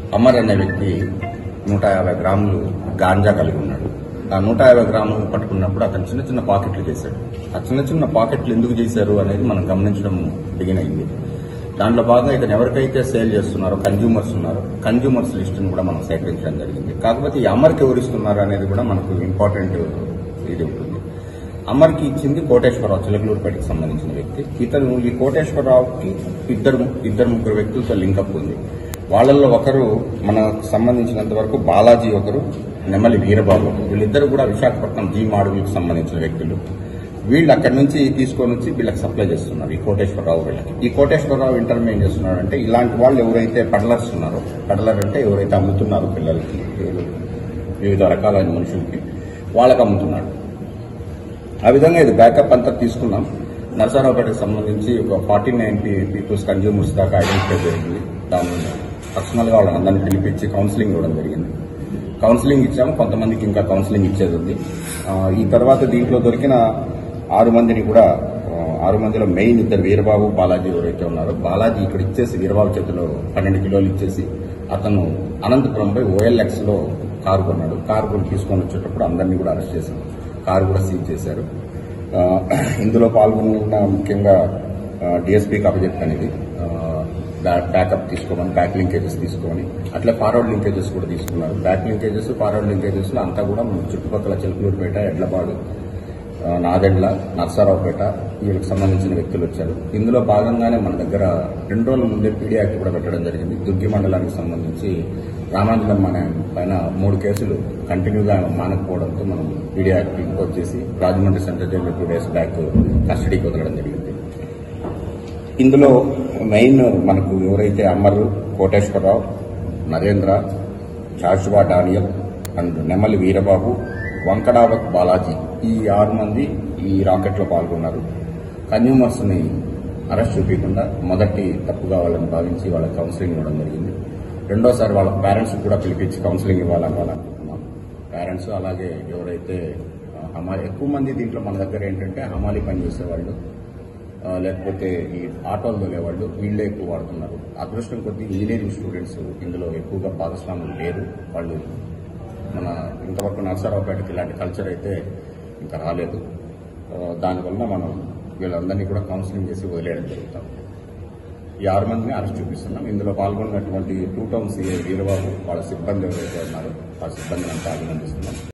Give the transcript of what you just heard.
అమర్ అనే వ్యక్తి నూట యాభై గ్రాములు గాంజా కలిగి ఉన్నాడు ఆ నూట యాభై గ్రాములు పట్టుకున్నప్పుడు అతను చిన్న చిన్న పాకెట్లు చేశాడు ఆ చిన్న చిన్న పాకెట్లు ఎందుకు చేశారు అనేది మనం గమనించడం బిగిన్ అయింది దాంట్లో భాగంగా ఇతను ఎవరికైతే సేల్ చేస్తున్నారో కన్జ్యూమర్స్ ఉన్నారో కన్జ్యూమర్స్ లిస్టును కూడా మనం సేకరించడం జరిగింది కాకపోతే ఈ అమర్కి ఎవరిస్తున్నారు అనేది కూడా మనకు ఇంపార్టెంట్ ఇది ఉంటుంది అమర్కి ఇచ్చింది కోటేశ్వరరావు చిలకలూరుపేటకి సంబంధించిన వ్యక్తి ఇతను ఈ కోటేశ్వరరావుకి ఇద్దరు ఇద్దరు ముగ్గురు వ్యక్తులతో లింకప్ ఉంది వాళ్ళల్లో ఒకరు మనకు సంబంధించినంత వరకు బాలాజీ ఒకరు నెమలి వీరబాబు ఒకరు. వీళ్ళిద్దరు కూడా విశాఖపట్నం జీ మాడుగులకు సంబంధించిన వ్యక్తులు వీళ్ళు అక్కడి నుంచి తీసుకొని వచ్చి వీళ్ళకి సప్లై చేస్తున్నారు ఈ కోటేశ్వరరావు వీళ్ళకి ఈ కోటేశ్వరరావు ఇంటర్వ్యూ ఏం చేస్తున్నాడు అంటే ఇలాంటి వాళ్ళు ఎవరైతే పడలర్స్ ఉన్నారో పడలర్ అంటే ఎవరైతే అమ్ముతున్నారో పిల్లలకి వివిధ రకాలైన మనుషులకి వాళ్ళకి అమ్ముతున్నాడు ఆ విధంగా ఇది బ్యాకప్ అంతా తీసుకున్నాం నరసరావుపేటకు సంబంధించి ఒక ఫార్టీ నైన్ పీపుల్స్ కన్జ్యూమర్స్ దాకా ఐడెంటిఫై జరిగింది దాన్ని పర్సనల్ గా వాళ్ళని అందరినీ పిలిపించి కౌన్సిలింగ్ ఇవ్వడం జరిగింది కౌన్సిలింగ్ ఇచ్చాము కొంతమందికి ఇంకా కౌన్సిలింగ్ ఇచ్చేది ఉంది ఆ, ఈ తర్వాత దీంట్లో దొరికిన ఆరు మందిని కూడా ఆ, ఆరు మందిలో మెయిన్ ఇద్దరు వీరబాబు బాలాజీ ఎవరైతే ఉన్నారో బాలాజీ ఇక్కడ ఇచ్చేసి వీరబాబు చేతిలో పన్నెండు కిలోలు ఇచ్చేసి అతను అనంతపురంపై ఓఎల్ఎక్స్ లో కారు కొన్నాడు కారు కొని తీసుకొని వచ్చేటప్పుడు అందరినీ కూడా అరెస్ట్ చేశారు కారు కూడా సీజ్ చేశారు ఆ, ఇందులో పాల్గొన్న ముఖ్యంగా డిఎస్పీకి అప్పచెప్పనేది బ్యాకప్ తీసుకోమని బ్యాక్ లింకేజెస్ తీసుకోమని అట్లా ఫార్వర్డ్ లింకేజెస్ కూడా తీసుకున్నారు బ్యాక్ లింకేజెస్ ఫార్వర్డ్ లింకేజెస్ లో అంతా కూడా మన చుట్టుపక్కల చిలకలూరుపేట ఎడ్లపాడు ఆ, నాదెండ్ల నర్సారావుపేట వీళ్ళకి సంబంధించిన వ్యక్తులు వచ్చారు ఇందులో భాగంగానే మన దగ్గర రెండు రోజుల ముందే పీడీ యాక్ట్ కూడా పెట్టడం జరిగింది దుగ్గి మండలానికి సంబంధించి రామాంజలం అనే పైన మూడు కేసులు కంటిన్యూగా మానకపోవడంతో మనం పీడీ యాక్ట్ ఇంపోజ్ చేసి Rajahmundry central jail two days back కస్టడీకి వదలడం జరిగింది ఇందులో మెయిన్ మనకు ఎవరైతే Amaru Koteswararao Narendra Joshua Daniel and Nemali Veerababu వంకడావత్ Balaji ఈ ఆరు మంది ఈ రాకెట్లో పాల్గొన్నారు కన్యూమర్స్ ని అరెస్ట్ చూపించకుండా మొదటి తప్పుగా వాళ్ళని భావించి వాళ్ళకి కౌన్సిలింగ్ ఇవ్వడం జరిగింది రెండోసారి వాళ్ళ పేరెంట్స్ కూడా పిలిపించి కౌన్సిలింగ్ ఇవ్వాలని అనుకుంటున్నాం పేరెంట్స్ అలాగే ఎవరైతే ఆ, హమాలి ఎక్కువ మంది దీంట్లో మన దగ్గర ఏంటంటే హమాలి పని చేసేవాళ్ళు ఆ, లేకపోతే ఈ ఆటోలు తోలేవాళ్ళు వీళ్ళే ఎక్కువ వాడుతున్నారు అదృష్టం కొద్దీ ఇంజనీరింగ్ స్టూడెంట్స్ ఇందులో ఎక్కువగా భాగస్వాములు లేరు వాళ్ళు మన ఇంతవరకు నర్సరావుపేటకి ఇలాంటి కల్చర్ అయితే ఇంకా రాలేదు ఆ, దానివల్ల మనం వీళ్ళందరినీ కూడా కౌన్సిలింగ్ చేసి వదిలేయడం జరుగుతాం ఈ ఆరు మందిని అరెస్ట్ చూపిస్తున్నాం ఇందులో పాల్గొన్నటువంటి టూ టౌన్ సీఏ వీరబాబు వాళ్ళ సిబ్బంది ఎవరైతే ఉన్నారో ఆ సిబ్బందిని అంతా అభినందిస్తున్నాం